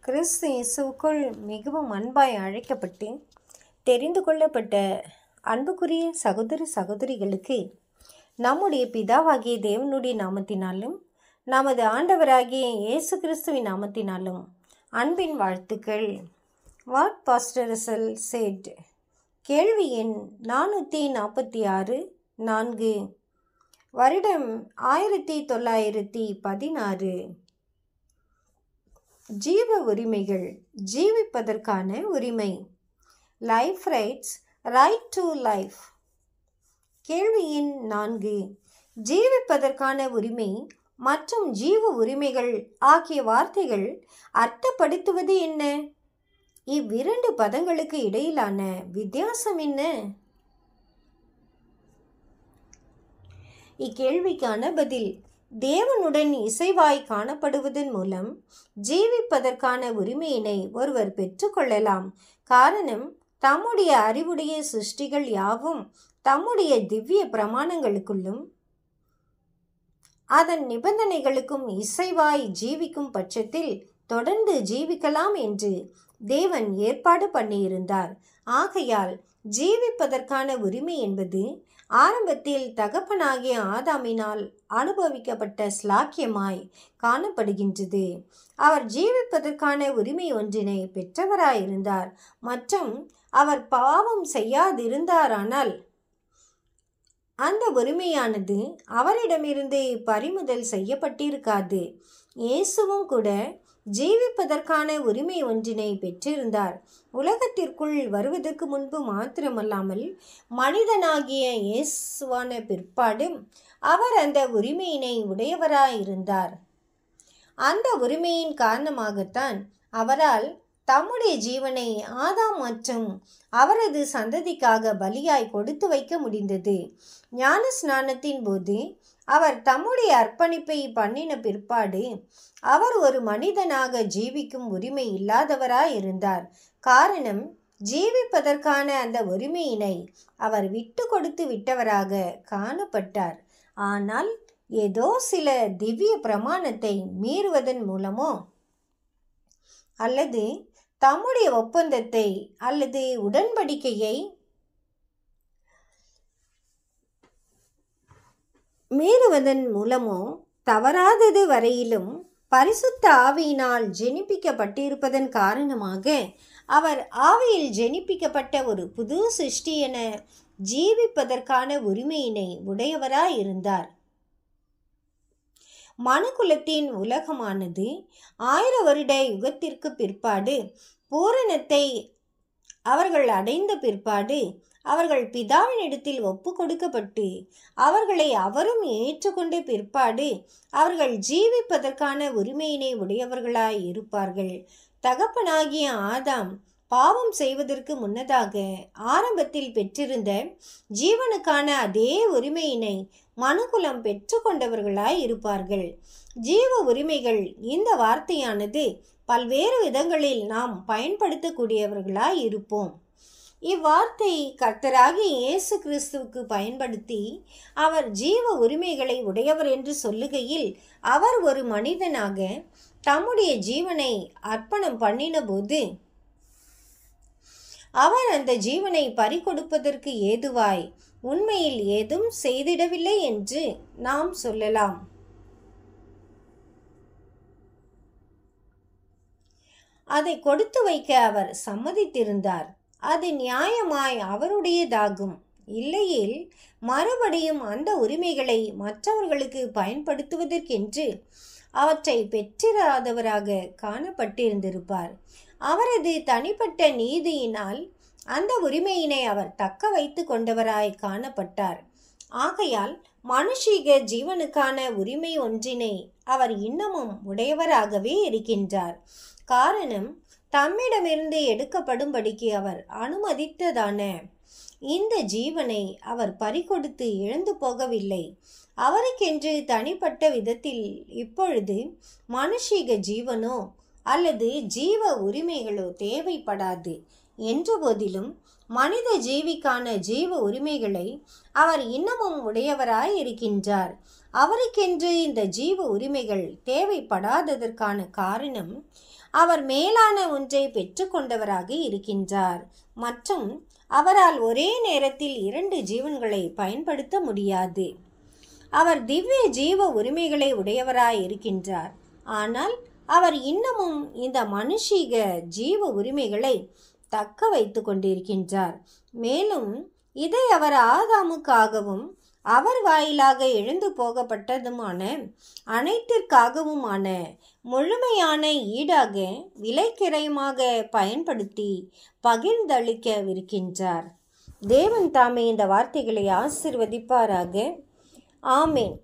கிறிஸ்து இயேசுவுக்குள் மிகவும் அன்பாய் அழைக்கப்பட்டு தெரிந்து கொள்ளப்பட்ட அன்புக்குரிய சகோதர சகோதரிகளுக்கு நம்முடைய பிதாவாகிய தேவனுடைய நாமத்தினாலும் நமது ஆண்டவராகிய இயேசு கிறிஸ்துவின் நாமத்தினாலும் அன்பின் வாழ்த்துக்கள் வாட் பாஸ்டரசல் செட் கேள்வி எண் நானூற்றி நாற்பத்தி ஆறு நான்கு வருடம் ஆயிரத்தி தொள்ளாயிரத்தி பதினாறு ஜீவ உரிமைகள் ஜீவிப்பதற்கான உரிமை life rights right to life கேள்வி எண் நான்கு ஜீவிப்பதற்கான உரிமை மற்றும் ஜீவ உரிமைகள் ஆகிய வார்த்தைகள் அர்த்தப்படுத்துவது என்ன இவ்விரண்டு பதங்களுக்கு இடையிலான வித்தியாசம் என்ன இக்கேள்விக்கான பதில் தேவனுடன் இசைவாய் காணப்படுவதன் மூலம் ஜீவிப்பதற்கான உரிமையினை ஒருவர் பெற்றுக்கொள்ளலாம் காரணம் தம்முடைய அறிவுடைய சிருஷ்டிகள் யாவும் தம்முடைய திவ்ய பிரமாணங்களுக்குள்ளும் அதன் நிபந்தனைகளுக்கும் இசைவாய் ஜீவிக்கும் பட்சத்தில் தொடர்ந்து ஜீவிக்கலாம் என்று தேவன் ஏற்பாடு பண்ணியிருந்தார் ஆகையால் ஜீவிப்பதற்கான உரிமை என்பது ஆரம்பத்தில் தகப்பனாகிய ஆதாமினால் அனுபவிக்கப்பட்ட ஸ்லாக்கியமாய் காணப்படுகின்றது அவர் ஜீவிப்பதற்கான உரிமை ஒன்றினை பெற்றவராயிருந்தார் மற்றும் அவர் பாவம் செய்யாதிருந்தாரானால் அந்த உரிமையானது அவரிடமிருந்து பறிமுதல் செய்யப்பட்டிருக்காது இயேசுவும் கூட ஜீவிப்பதற்கான உரிமை ஒன்றினை பெற்றிருந்தார் உலகத்திற்குள் வருவதற்கு முன்பு மாத்திரமல்லாமல் மனிதனாகிய இயேசுவான பிற்பாடு அவர் அந்த உரிமையினை உடையவராயிருந்தார் அந்த உரிமையின் காரணமாகத்தான் அவரால் தம்முடைய ஜீவனை ஆதாம் மற்றும் அவரது சந்ததிக்காக பலியாய் கொடுத்து வைக்க முடிந்தது ஞான ஸ்நானத்தின் போது அவர் தம்முடைய அர்ப்பணிப்பை பண்ணின பிற்பாடு அவர் ஒரு மனிதனாக ஜீவிக்கும் உரிமை இல்லாதவராய் இருந்தார் காரணம் ஜீவிப்பதற்கான அந்த உரிமையினை அவர் விட்டு கொடுத்து விட்டவராக காணப்பட்டார் ஆனால் ஏதோ சில திவ்ய பிரமாணத்தை மீறுவதன் மூலமோ அல்லது தம்முடைய ஒப்பந்தத்தை அல்லது உடன்படிக்கையை மீறுவதன் மூலமோ தவறாதது வரையிலும் பரிசுத்த ஆவியினால் ஜெனிப்பிக்கப்பட்டிருப்பதன் காரணமாக அவர் ஆவியில் ஜெனிப்பிக்கப்பட்ட ஒரு புது சிருஷ்டி என ஜீவிப்பதற்கான உரிமையினை உடையவராயிருந்தார் மனுக்குலத்தின் உலகமானது ஆயிர வருட யுகத்திற்கு பிற்பாடு பூரணத்தை அவர்கள் அடைந்த பிற்பாடு அவர்கள் பிதாவினிடத்தில் ஒப்பு கொடுக்கப்பட்டு அவர்களை அவரும் ஏற்றுக்கொண்ட பிற்பாடு அவர்கள் ஜீவிப்பதற்கான உரிமையினை உடையவர்களாய் இருப்பார்கள் தகப்பனாகிய ஆதாம் பாவம் செய்வதற்கு முன்னதாக ஆரம்பத்தில் பெற்றிருந்த ஜீவனுக்கான அதே உரிமையினை மனுகுலம் பெற்றுக்கொண்டவர்களாய் இருப்பார்கள் ஜீவ உரிமைகள் இந்த வார்த்தையானது பல்வேறு விதங்களில் நாம் பயன்படுத்தக்கூடியவர்களாய் இருப்போம் இவ்வார்த்தை கர்த்தராகி இயேசு கிறிஸ்துவுக்கு பயன்படுத்தி அவர் ஜீவ உரிமைகளை உடையவர் என்று சொல்லுகையில் அவர் ஒரு மனிதனாக தம்முடைய ஜீவனை அர்ப்பணம் பண்ணின போது அவர் அந்த ஜீவனை பறிகொடுப்பதற்கு ஏதுவாய் உண்மையில் ஏதும் செய்திடவில்லை என்று நாம் சொல்லலாம் அதை கொடுத்து வைக்க அவர் சம்மதித்திருந்தார் அது நியாயமாய் அவருடையதாகும் இல்லையில் மறுபடியும் அந்த உரிமைகளை மற்றவர்களுக்கு பயன்படுத்துவதற்கென்று அவற்றை பெற்றிராதவராக காணப்பட்டிருந்திருப்பார் அவரது தனிப்பட்ட நீதியினால் அந்த உரிமையினை அவர் தக்க வைத்து கொண்டவராய் காணப்பட்டார் ஆகையால் மனுஷீக ஜீவனுக்கான உரிமை ஒன்றினை அவர் இன்னமும் உடையவராகவே இருக்கின்றார் காரணம் தம்மிடமிருந்து எடுக்கப்படும்படிக்கு அவர் அனுமதித்ததான இந்த ஜீவனை அவர் பறிகொடுத்து இழந்து போகவில்லை அவருக்கென்று தனிப்பட்ட விதத்தில் இப்பொழுது மனுஷீக ஜீவனோ அல்லது ஜீவ உரிமைகளோ தேவைப்படாது என்ற போதிலும் மனித ஜீவிக்கான ஜீவ உரிமைகளை அவர் இன்னமும் உடையவராய் இருக்கின்றார் அவருக்கென்று இந்த ஜீவ உரிமைகள் தேவைப்படாததற்கான காரணம் அவர் மேலான ஒன்றை பெற்றுக்கொண்டவராக இருக்கின்றார் மற்றும் அவரால் ஒரே நேரத்தில் இரண்டு ஜீவன்களை பயன்படுத்த முடியாது அவர் திவ்ய ஜீவ உரிமைகளை உடையவராய் இருக்கின்றார் ஆனால் அவர் இன்னமும் இந்த மனுஷீக ஜீவ உரிமைகளை தக்க வைத்து கொண்டிருக்கின்றார் மேலும் இதை அவர் ஆதாமுக்காகவும் அவர் வாயிலாக எழுந்து போகப்பட்டதுமான அனைத்திற்காகவுமான முழுமையான ஈடாக விலைக்கிரயமாக பயன்படுத்தி பகிர்ந்தளிக்கவிருக்கின்றார் தேவன் தாமே இந்த வார்த்தைகளை ஆசிர்வதிப்பாராக ஆமேன்